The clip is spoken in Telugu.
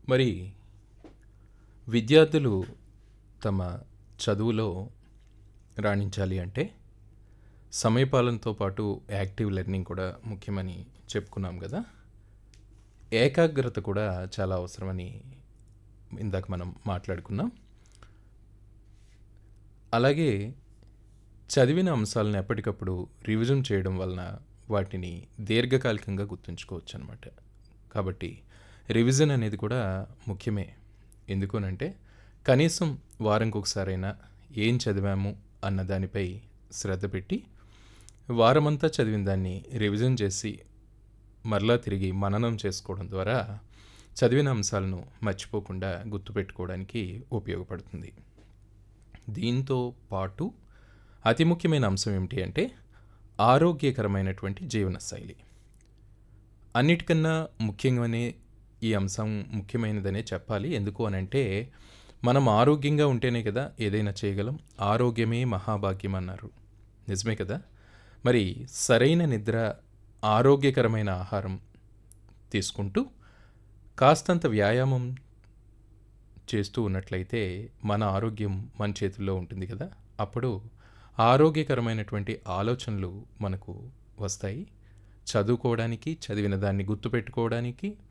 మరి విద్యార్థులు తమ చదువులో రాణించాలి అంటే సమయపాలనతో పాటు యాక్టివ్ లెర్నింగ్ కూడా ముఖ్యమని చెప్పుకున్నాం కదా ఏకాగ్రత కూడా చాలా అవసరమని ఇందాక మనం మాట్లాడుకున్నాం అలాగే చదివిన అంశాలను ఎప్పటికప్పుడు రివిజన్ చేయడం వలన వాటిని దీర్ఘకాలికంగా గుర్తుంచుకోవచ్చు అనమాట కాబట్టి రివిజన్ అనేది కూడా ముఖ్యమే ఎందుకునంటే కనీసం వారంకి ఒకసారైనా ఏం చదివాము అన్న దానిపై శ్రద్ధ పెట్టి వారమంతా చదివిన దాన్ని రివిజన్ చేసి మరలా తిరిగి మననం చేసుకోవడం ద్వారా చదివిన అంశాలను మర్చిపోకుండా గుర్తుపెట్టుకోవడానికి ఉపయోగపడుతుంది దీంతో పాటు అతి ముఖ్యమైన అంశం ఏమిటి అంటే ఆరోగ్యకరమైనటువంటి జీవనశైలి అన్నిటికన్నా ముఖ్యంగానే ఈ అంశం ముఖ్యమైనదనే చెప్పాలి ఎందుకు అని అంటే మనం ఆరోగ్యంగా ఉంటేనే కదా ఏదైనా చేయగలం ఆరోగ్యమే మహాభాగ్యం అన్నారు నిజమే కదా మరి సరైన నిద్ర ఆరోగ్యకరమైన ఆహారం తీసుకుంటూ కాస్తంత వ్యాయామం చేస్తూ ఉన్నట్లయితే మన ఆరోగ్యం మన చేతుల్లో ఉంటుంది కదా అప్పుడు ఆరోగ్యకరమైనటువంటి ఆలోచనలు మనకు వస్తాయి చదువుకోవడానికి చదివిన దాన్ని గుర్తుపెట్టుకోవడానికి